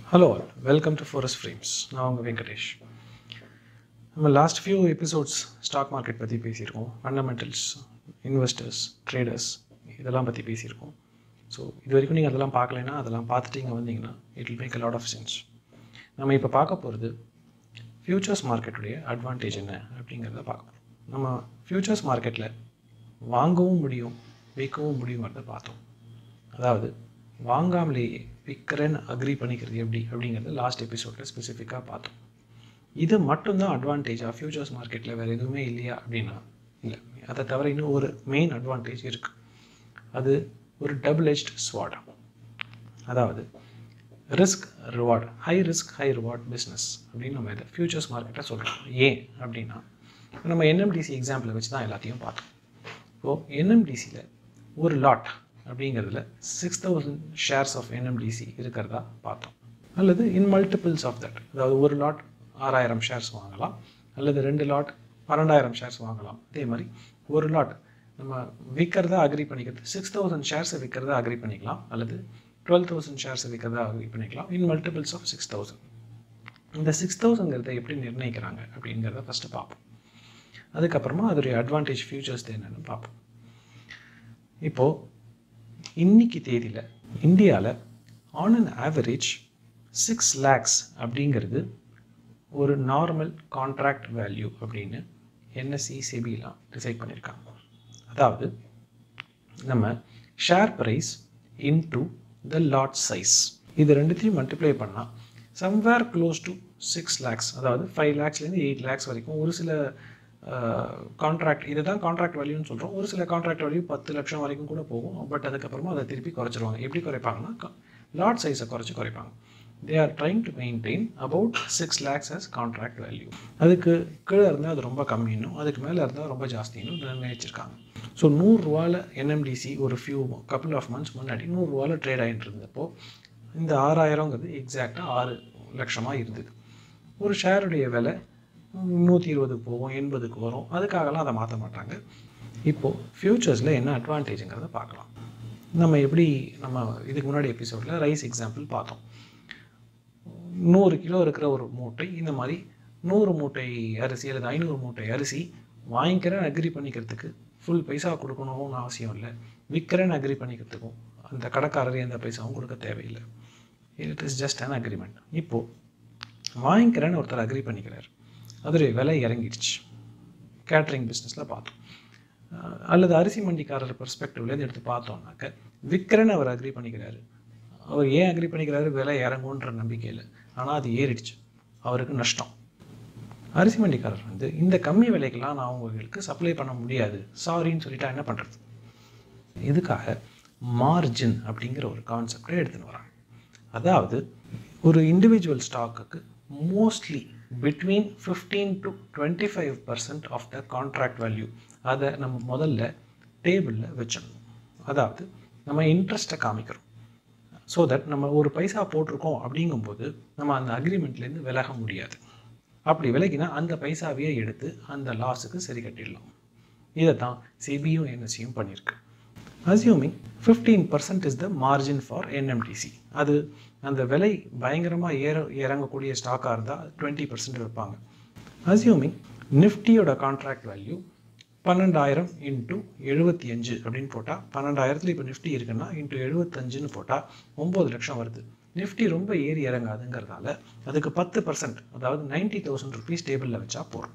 hello all welcome to forest frames நான் உங்கள் வெங்கடேஷ் நம்ம last few episodes stock market பற்றி பேசியிருக்கோம் ஃபண்டமெண்டல்ஸ் இன்வெஸ்டர்ஸ் ட்ரேடர்ஸ் இதெல்லாம் பற்றி பேசியிருக்கோம் ஸோ இது வரைக்கும் நீங்கள் அதெல்லாம் பார்க்கலைன்னா அதெல்லாம் பார்த்துட்டு இங்கே வந்தீங்கன்னா it will make a lot of sense நம்ம இப்போ பார்க்க போகிறது ஃப்யூச்சர்ஸ் மார்க்கெட்டுடைய அட்வான்டேஜ் என்ன அப்படிங்கிறத பார்க்க போகிறோம் நம்ம ஃப்யூச்சர்ஸ் மார்க்கெட்டில் வாங்கவும் முடியும் விற்கவும் முடியுங்கிறத பார்த்தோம் அதாவது வாங்காமலேயே விற்கிறேன்னு அக்ரி பண்ணிக்கிறது எப்படி அப்படிங்கிறது லாஸ்ட் எபிசோடில் ஸ்பெசிஃபிக்காக பார்த்தோம் இது மட்டும்தான் அட்வான்டேஜாக ஃப்யூச்சர்ஸ் மார்க்கெட்டில் வேறு எதுவுமே இல்லையா அப்படின்னா இல்லை அதை தவிர இன்னும் ஒரு மெயின் அட்வான்டேஜ் இருக்குது அது ஒரு டபுள் எஜ்ட் ஸ்வாட் அதாவது risk reward high risk high reward business அப்படின்னு நம்ம இதை ஃப்யூச்சர்ஸ் மார்க்கெட்டை சொல்கிறோம் ஏன் அப்படின்னா நம்ம என்எம்டிசி எக்ஸாம்பிளை வச்சு தான் எல்லாத்தையும் பார்த்தோம் இப்போது என்எம்டிசியில் ஒரு லாட் அப்படிங்கிறதுல six thousand shares of NMDC இருக்கிறதா பார்த்தோம் அல்லது இன் மல்டிபிள்ஸ் ஆஃப் தட் அதாவது ஒரு லாட் ஆறாயிரம் ஷேர்ஸ் வாங்கலாம் அல்லது ரெண்டு லாட் பன்னெண்டாயிரம் ஷேர்ஸ் வாங்கலாம் அதே மாதிரி ஒரு லாட் நம்ம விற்கிறதா அக்ரி பண்ணிக்கிறது சிக்ஸ் தௌசண்ட் ஷேர்ஸை விற்கிறதா அக்ரி பண்ணிக்கலாம் அல்லது டுவெல் தௌசண்ட் ஷேர்ஸை விற்கிறதா அக்ரி பண்ணிக்கலாம் in multiples of six thousand இந்த சிக்ஸ் தௌசண்ட்ங்கிறத எப்படி நிர்ணயிக்கிறாங்க அப்படிங்கிறத ஃபஸ்ட்டு பார்ப்போம் அதுக்கப்புறமா அதோடைய அட்வான்டேஜ் ஃபியூச்சர்ஸ் என்னென்னு பார்ப்போம் இப்போது இன்னைக்கு தேதியில் இந்தியாவில் on an average six lakhs அப்படிங்கிறது ஒரு நார்மல் கான்ட்ராக்ட் வேல்யூ அப்படின்னு என்எஸ்சி செபிலாம் டிசைட் பண்ணியிருக்காங்க அதாவது நம்ம share price into the lot size இது ரெண்டுத்தையும் மல்டிப்ளை பண்ணால் somewhere close to six lakhs அதாவது ஃபைவ் லேக்ஸ்லேருந்து எயிட் லேக்ஸ் வரைக்கும் ஒரு சில கான்ட்ராக்ட் இதை தான் கான்ட்ராக்ட் வேல்யூன்னு சொல்கிறோம் ஒரு சில கான்ட்ராக்ட் வேல்யூ பத்து லட்சம் வரைக்கும் கூட போகும் பட் அதுக்கப்புறமா அதை திருப்பி குறைச்சிருவாங்க எப்படி குறைப்பாங்கன்னா லாட் சைஸை குறைச்சி குறைப்பாங்க they are trying to maintain about six lakhs as contract value அதுக்கு கீழே இருந்தால் அது ரொம்ப கம்மினும் அதுக்கு மேலே இருந்தால் ரொம்ப ஜாஸ்தினும் நிர்ணயிச்சிருக்காங்க ஸோ நூறுரூவாவில் என்எம்டிசி ஒரு ஃபியூ கப்புள் ஆஃப் மந்த்ஸ் முன்னாடி நூறுரூவாவில் ட்ரேட் ஆகிட்டு இருந்தப்போ இந்த ஆறாயிரங்கிறது எக்ஸாக்டாக ஆறு லட்சமாக இருந்தது ஒரு ஷேருடைய விலை நூற்றி இருபதுக்கு போகும் எண்பதுக்கு வரும் அதுக்காகலாம் அதை மாற்ற மாட்டாங்க இப்போது ஃப்யூச்சர்ஸில் என்ன அட்வான்டேஜுங்கிறத பார்க்கலாம் நம்ம எப்படி நம்ம இதுக்கு முன்னாடி எபிசோடில் ரைஸ் எக்ஸாம்பிள் பார்த்தோம் நூறு கிலோ இருக்கிற ஒரு மூட்டை இந்த மாதிரி நூறு மூட்டை அரிசி அல்லது ஐநூறு மூட்டை அரிசி வாங்கிக்கிறேன் அக்ரி பண்ணிக்கிறதுக்கு ஃபுல் பைசா கொடுக்கணும்னு அவசியம் இல்லை விற்கிறேன்னு அக்ரி பண்ணிக்கிறதுக்கும் அந்த கடைக்காரர் எந்த பைசாவும் கொடுக்க தேவையில்லை it is just an agreement இப்போது வாங்கிக்கிறேன்னு ஒருத்தர் அக்ரி பண்ணிக்கிறார் அதோடைய விலை இறங்கிடுச்சு கேட்ரிங் பிஸ்னஸில் பார்த்தோம் அல்லது அரிசி மண்டிக்காரர் பெர்ஸ்பெக்டிவ்லேருந்து எடுத்து பார்த்தோம்னாக்க விற்கிறேன்னு அவர் அக்ரி பண்ணிக்கிறாரு அவர் ஏன் அக்ரி பண்ணிக்கிறாரு விலை இறங்குன்ற நம்பிக்கையில் ஆனால் அது ஏறிடுச்சு அவருக்கு நஷ்டம் அரிசி மண்டிக்காரர் வந்து இந்த கம்மி விலைக்கெல்லாம் நான் உங்களுக்கு சப்ளை பண்ண முடியாது சாரின்னு சொல்லிட்டா என்ன பண்ணுறது இதுக்காக மார்ஜின் அப்படிங்கிற ஒரு கான்செப்டை எடுத்துன்னு வராங்க அதாவது ஒரு இண்டிவிஜுவல் ஸ்டாக்குக்கு mostly between fifteen to twenty five percent of the contract value அதை நம்ம முதல்ல டேபிளில் வச்சிடணும் அதாவது நம்ம இன்ட்ரெஸ்ட்டை காமிக்கிறோம் ஸோ தட் நம்ம ஒரு பைசா போட்டிருக்கோம் அப்படிங்கும்போது நம்ம அந்த அக்ரிமெண்ட்லேருந்து விலக முடியாது அப்படி விலகினா அந்த பைசாவையே எடுத்து அந்த லாஸுக்கு சரி கட்டிடலாம் இதை தான் சிபியும் என்எஸ்சியும் பண்ணியிருக்கு assuming fifteen percent is the margin for NMDC அது அந்த விலை பயங்கரமாக ஏற இறங்கக்கூடிய ஸ்டாக்காக இருந்தால் டுவெண்ட்டி பர்சன்ட் வைப்பாங்க அசியூமிங் நிஃப்டியோட கான்ட்ராக்ட் வேல்யூ பன்னெண்டாயிரம் இன்ட்டு எழுபத்தி அஞ்சு அப்படின்னு போட்டால் பன்னெண்டாயிரத்தில் இப்போ நிஃப்டி இருக்குன்னா இன்ட்டு எழுபத்தஞ்சுன்னு போட்டால் ஒம்பது லட்சம் வருது நிஃப்டி ரொம்ப ஏறி இறங்காதுங்கிறதால அதுக்கு பத்து பர்சன்ட் அதாவது நைன்டி தௌசண்ட் ருபீஸ் டேபிளில் வச்சா போகிறோம்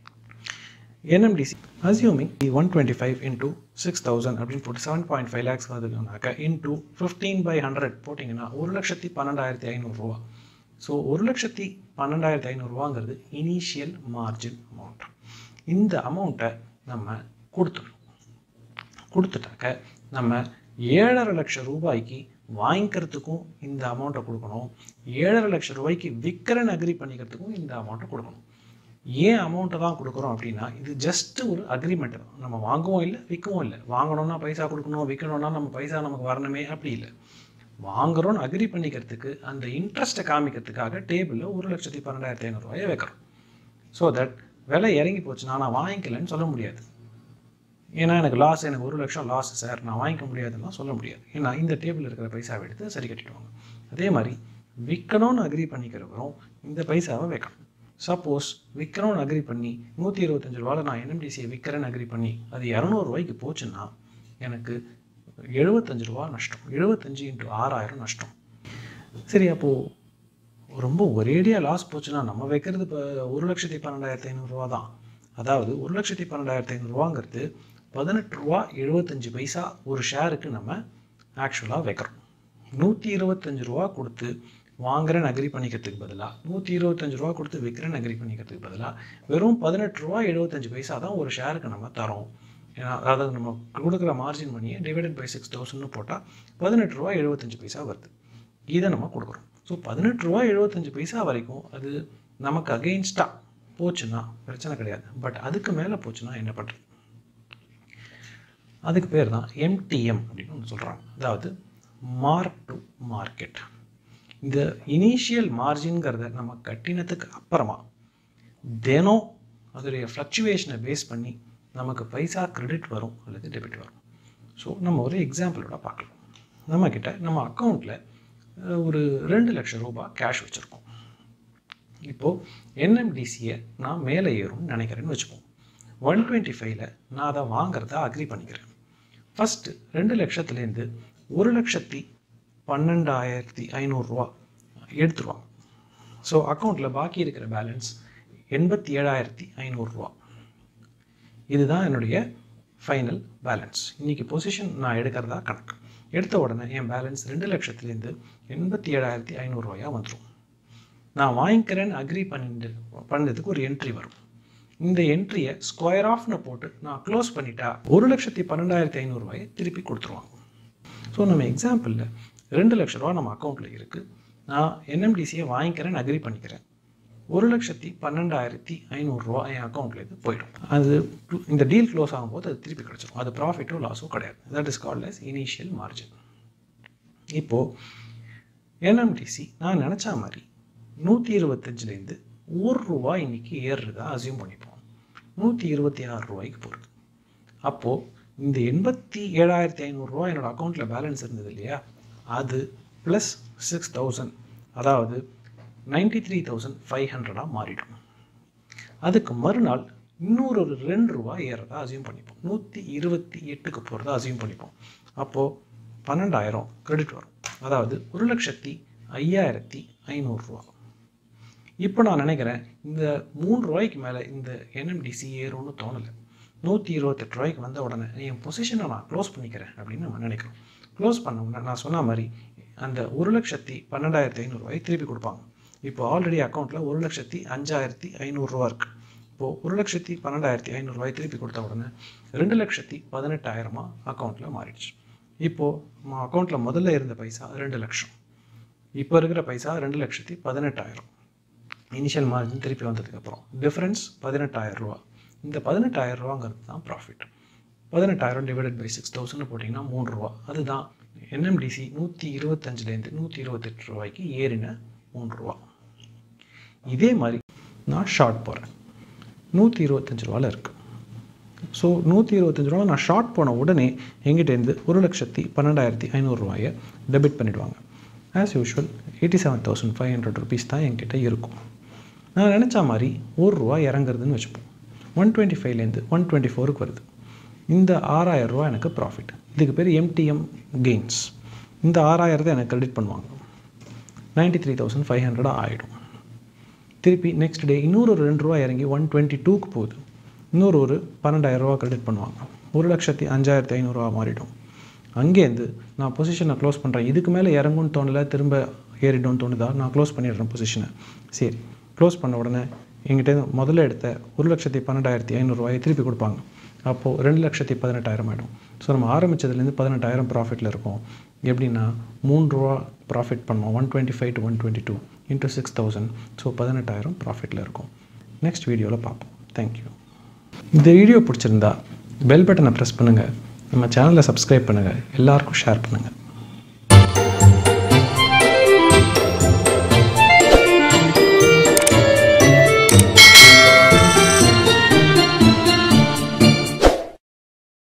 NMDC assuming one twenty five into six thousand அப்படின்னு போட்டு செவன் பாயிண்ட் ஃபைவ் லேக்ஸ் வருதுனாக்கா இன்ட்டு ஃபிஃப்டீன் பை ஹண்ட்ரட் போட்டிங்கன்னா ஒரு லட்சத்தி பன்னெண்டாயிரத்தி ஐநூறுரூவா ஸோ ஒரு லட்சத்தி பன்னெண்டாயிரத்தி ஐநூறுரூவாங்கிறது இனிஷியல் மார்ஜின் அமௌண்ட் இந்த அமௌண்ட்டை நம்ம கொடுத்துடணும் கொடுத்துட்டாக்க நம்ம ஏழரை லட்சம் ரூபாய்க்கு வாங்கிக்கிறதுக்கும் இந்த அமௌண்ட்டை கொடுக்கணும் ஏழரை லட்சம் ரூபாய்க்கு விற்கிறன்னு அக்ரி பண்ணிக்கிறதுக்கும் இந்த அமௌண்ட்டை கொடுக்கணும் ஏன் அமௌண்ட்டை தான் கொடுக்குறோம் அப்படின்னா இது ஜஸ்ட் ஒரு அக்ரிமெண்ட் தான் நம்ம வாங்கவும் இல்லை விற்கவும் இல்லை வாங்கணும்னா பைசா கொடுக்கணும் விற்கணும்னா நம்ம பைசா நமக்கு வரணுமே அப்படி இல்லை வாங்குறோன்னு அக்ரி பண்ணிக்கிறதுக்கு அந்த இன்ட்ரெஸ்ட்டை காமிக்கிறதுக்காக டேபிளில் ஒரு லட்சத்தி பன்னெண்டாயிரத்தி ஐநூறுரூவாயை வைக்கிறோம் ஸோ தட் விலை இறங்கி போச்சுன்னா நான் வாங்கிக்கலன்னு சொல்ல முடியாது ஏன்னா எனக்கு லாஸ் எனக்கு ஒரு லட்சம் லாஸ் சார் நான் வாங்கிக்க முடியாதுன்னா சொல்ல முடியாது ஏன்னா இந்த டேபிள் இருக்கிற பைசாவை எடுத்து சரி கட்டிடுவாங்க அதே மாதிரி விற்கணும்னு அக்ரி பண்ணிக்கிறவரும் இந்த பைசாவை வைக்கணும் சப்போஸ் விற்கணும்னு அக்ரி பண்ணி நூற்றி இருபத்தஞ்சு ரூபாவில் நான் என்எம்டிசியை விற்கிறேன்னு அக்ரி பண்ணி அது இரநூறுவாய்க்கு போச்சுன்னா எனக்கு எழுபத்தஞ்சு ரூபா நஷ்டம் எழுபத்தஞ்சு இன்ட்டு ஆறாயிரம் நஷ்டம் சரி அப்போது ரொம்ப ஒரேடியாக லாஸ் போச்சுன்னா நம்ம வைக்கிறது இப்போ ஒரு லட்சத்தி பன்னெண்டாயிரத்தி ஐநூறுரூவா தான் அதாவது ஒரு லட்சத்தி பன்னெண்டாயிரத்தி ஐநூறுரூவாங்கிறது பதினெட்டு ரூபா எழுபத்தஞ்சு பைசா ஒரு ஷேருக்கு நம்ம ஆக்சுவலாக வைக்கிறோம் நூற்றி இருபத்தஞ்சு ரூபா கொடுத்து வாங்குறேன்னு அக்ரி பண்ணிக்கிறதுக்கு பதிலாக நூற்றி இருபத்தஞ்சு ரூபா கொடுத்து விற்கிறேன்னு அக்ரி பண்ணிக்கிறதுக்கு பதிலாக வெறும் பதினெட்டு ரூபா எழுபத்தஞ்சு பைசா தான் ஒரு ஷேருக்கு நம்ம தரோம் ஏன்னா அதாவது நம்ம கொடுக்குற மார்ஜின் மணியை டிவைடட் பை சிக்ஸ் தௌசண்ட்னு போட்டால் பதினெட்டு ரூபா எழுபத்தஞ்சு பைசா வருது இதை நம்ம கொடுக்குறோம் ஸோ பதினெட்டு ரூபா எழுபத்தஞ்சு பைசா வரைக்கும் அது நமக்கு அகெயின்ஸ்டாக போச்சுன்னா பிரச்சனை கிடையாது பட் அதுக்கு மேலே போச்சுன்னா என்ன பண்ணுறது அதுக்கு பேர் தான் எம்டிஎம் அப்படின்னு ஒன்று சொல்கிறாங்க அதாவது மார்க் டு மார்க்கெட் இந்த இனிஷியல் மார்ஜின்ங்கிறத நம்ம கட்டினத்துக்கு அப்புறமா தினம் அதோடைய ஃப்ளக்சுவேஷனை பேஸ் பண்ணி நமக்கு பைசா கிரெடிட் வரும் அல்லது டெபிட் வரும் ஸோ நம்ம ஒரு எக்ஸாம்பிளோட பார்க்கலாம் நம்மக்கிட்ட நம்ம அக்கௌண்ட்டில் ஒரு ரெண்டு லட்சம் ரூபாய் கேஷ் வச்சுருக்கோம் இப்போது என்எம்டிசியை நான் மேலே ஏறும்னு நினைக்கிறேன்னு வச்சுப்போம் ஒன் டுவெண்ட்டி ஃபைவ்ல நான் அதை வாங்குறதா அக்ரி பண்ணிக்கிறேன் ஃபஸ்ட்டு ரெண்டு லட்சத்துலேருந்து ஒரு லட்சத்தி பன்னெண்டாயிரத்தி ஐநூறுரூவா எடுத்துருவாங்க ஸோ அக்கௌண்ட்டில் பாக்கி இருக்கிற பேலன்ஸ் எண்பத்தி ஏழாயிரத்தி ஐநூறுரூவா இதுதான் என்னுடைய ஃபைனல் பேலன்ஸ் இன்றைக்கி பொசிஷன் நான் எடுக்கிறதா கணக்கு எடுத்த உடனே என் பேலன்ஸ் ரெண்டு லட்சத்துலேருந்து எண்பத்தி ஏழாயிரத்தி ஐநூறுரூவாயாக வந்துடும் நான் வாங்கிக்கிறேன்னு அக்ரி பண்ணிட்டு பண்ணதுக்கு ஒரு என்ட்ரி வரும் இந்த என்ட்ரியை ஸ்கொயர் ஆஃப்னு போட்டு நான் க்ளோஸ் பண்ணிட்டா ஒரு லட்சத்தி பன்னெண்டாயிரத்தி ஐநூறுரூவாயை திருப்பி கொடுத்துருவாங்க ஸோ நம்ம எக்ஸாம்பிளில் ரெண்டு லட்ச ரூபா நம்ம அக்கௌண்ட்டில் இருக்குது நான் என்எம்டிசியை வாங்கிக்கிறேன்னு அக்ரி பண்ணிக்கிறேன் ஒரு லட்சத்தி பன்னெண்டாயிரத்தி ஐநூறுரூவா என் அக்கௌண்ட்லேருந்து போயிடும் அது இந்த டீல் க்ளோஸ் ஆகும்போது அது திருப்பி கிடச்சிரும் அது ப்ராஃபிட்டோ லாஸோ கிடையாது that is called as initial margin இப்போது என்எம்டிசி நான் நினச்ச மாதிரி நூற்றி இருபத்தஞ்சிலேருந்து ஒரு ரூபா இன்றைக்கி ஏறுறதா அசியூம் பண்ணிப்போம் நூற்றி இருபத்தி ஆறு ரூபாய்க்கு போகிறது அப்போது இந்த எண்பத்தி ஏழாயிரத்தி ஐநூறுரூவா என்னோடய அக்கௌண்ட்டில் பேலன்ஸ் இருந்தது இல்லையா அது ப்ளஸ் சிக்ஸ் தௌசண்ட் அதாவது நைன்டி த்ரீ தௌசண்ட் ஃபைவ் ஹண்ட்ரடாக மாறிடும் அதுக்கு மறுநாள் இன்னொரு ஒரு ரெண்டு ரூபா ஏறதா அசியூம் பண்ணிப்போம் நூற்றி இருபத்தி எட்டுக்கு போகிறதா அசியூம் பண்ணிப்போம் அப்போது பன்னெண்டாயிரம் கிரெடிட் வரும் அதாவது ஒரு லட்சத்தி ஐயாயிரத்தி ஐநூறுரூவா இப்போ நான் நினைக்கிறேன் இந்த மூணு ரூபாய்க்கு மேலே இந்த என்எம்டிசி ஏறும்னு தோணலை நூற்றி இருபத்தெட்டு ரூபாய்க்கு வந்த உடனே என் பொசிஷனை நான் க்ளோஸ் பண்ணிக்கிறேன் அப்படின்னு நம்ம நினைக்கிறோம் க்ளோஸ் பண்ண உடனே நான் சொன்ன மாதிரி அந்த ஒரு லட்சத்தி பன்னெண்டாயிரத்தி ஐநூறுரூவாய் திருப்பி கொடுப்பாங்க இப்போ ஆல்ரெடி அக்கௌண்ட்டில் ஒரு லட்சத்தி அஞ்சாயிரத்தி ஐநூறுரூவா இருக்குது இப்போது ஒரு லட்சத்தி பன்னெண்டாயிரத்தி ஐநூறுரூவாய் திருப்பி கொடுத்த உடனே ரெண்டு லட்சத்தி பதினெட்டாயிரமாக அக்கௌண்ட்டில் மாறிடுச்சு இப்போது நம்ம அக்கௌண்ட்டில் முதல்ல இருந்த பைசா ரெண்டு லட்சம் இப்போ இருக்கிற பைசா ரெண்டு லட்சத்தி பதினெட்டாயிரம் இனிஷியல் மார்ஜின் திருப்பி வந்ததுக்கப்புறம் டிஃப்ரென்ஸ் பதினெட்டாயிரம் ரூபா இந்த பதினெட்டாயிரம் ரூபாங்கிறது தான் ப்ராஃபிட் பதினெட்டாயிரம் டிவைடட் பை சிக்ஸ் தௌசண்ட் போட்டிங்கன்னா மூணு ரூபா அதுதான் என்எம்டிசி நூற்றி இருபத்தஞ்சிலேருந்து நூற்றி இருபத்தெட்டு ரூபாய்க்கு ஏறின மூணு ரூபா இதே மாதிரி நான் ஷார்ட் போகிறேன் நூற்றி இருபத்தஞ்சு ரூபாவில் இருக்குது ஸோ நூற்றி இருபத்தஞ்சு ரூபா நான் ஷார்ட் போன உடனே எங்கிட்டேருந்து ஒரு லட்சத்தி பன்னெண்டாயிரத்தி ஐநூறுரூவாயை டெபிட் பண்ணிவிடுவாங்க as usual eighty seven thousand five hundred rupees தான் என்கிட்ட இருக்கும் நான் நினச்ச மாதிரி ஒரு ரூபா இறங்குறதுன்னு வச்சுப்போம் ஒன் டுவெண்ட்டி ஃபைவ்லேருந்து ஒன் டுவெண்ட்டி ஃபோருக்கு வருது இந்த ஆறாயிரம் ரூபா எனக்கு ப்ராஃபிட் இதுக்கு பேர் எம்டிஎம் கெயின்ஸ் இந்த ஆறாயிரத்தை எனக்கு கிரெடிட் பண்ணுவாங்க நைன்ட்டி த்ரீ தௌசண்ட் ஃபைவ் ஹண்ட்ரடாக ஆகிடும் திருப்பி நெக்ஸ்ட் டே இன்னொரு ஒரு ரெண்டு ரூபா இறங்கி ஒன் டுவெண்ட்டி டூக்கு போகுது இன்னொரு ஒரு பன்னெண்டாயிரம் ரூபா கிரெடிட் பண்ணுவாங்க ஒரு லட்சத்தி அஞ்சாயிரத்தி ஐநூறுரூவா மாறிடும் அங்கேருந்து நான் பொசிஷனை க்ளோஸ் பண்ணுறேன் இதுக்கு மேலே இறங்கும்னு தோணலை திரும்ப ஏறிடும்னு தோணுதா நான் க்ளோஸ் பண்ணிடுறேன் பொசிஷனை சரி க்ளோஸ் பண்ண உடனே எங்கிட்ட முதல்ல எடுத்த ஒரு லட்சத்தி பன்னெண்டாயிரத்தி ஐநூறுரூவாயை திருப்பி கொடுப்பாங்க அப்போது ரெண்டு லட்சத்தி பதினெட்டாயிரம் ஆகிடும் ஸோ நம்ம ஆரம்பித்ததுலேருந்து பதினெட்டாயிரம் ப்ராஃபிட்டில் இருக்கும் எப்படின்னா மூணு ரூபா ப்ராஃபிட் பண்ணோம் one twenty five to one twenty two into six thousand so பதினெட்டாயிரம் ப்ராஃபிட்டில் இருக்கும் நெக்ஸ்ட் வீடியோவில் பார்ப்போம் தேங்க்யூ இந்த வீடியோ பிடிச்சிருந்தா பெல் பட்டனை ப்ரெஸ் பண்ணுங்கள் நம்ம சேனலை சப்ஸ்கிரைப் பண்ணுங்கள் எல்லாருக்கும் ஷேர் பண்ணுங்கள்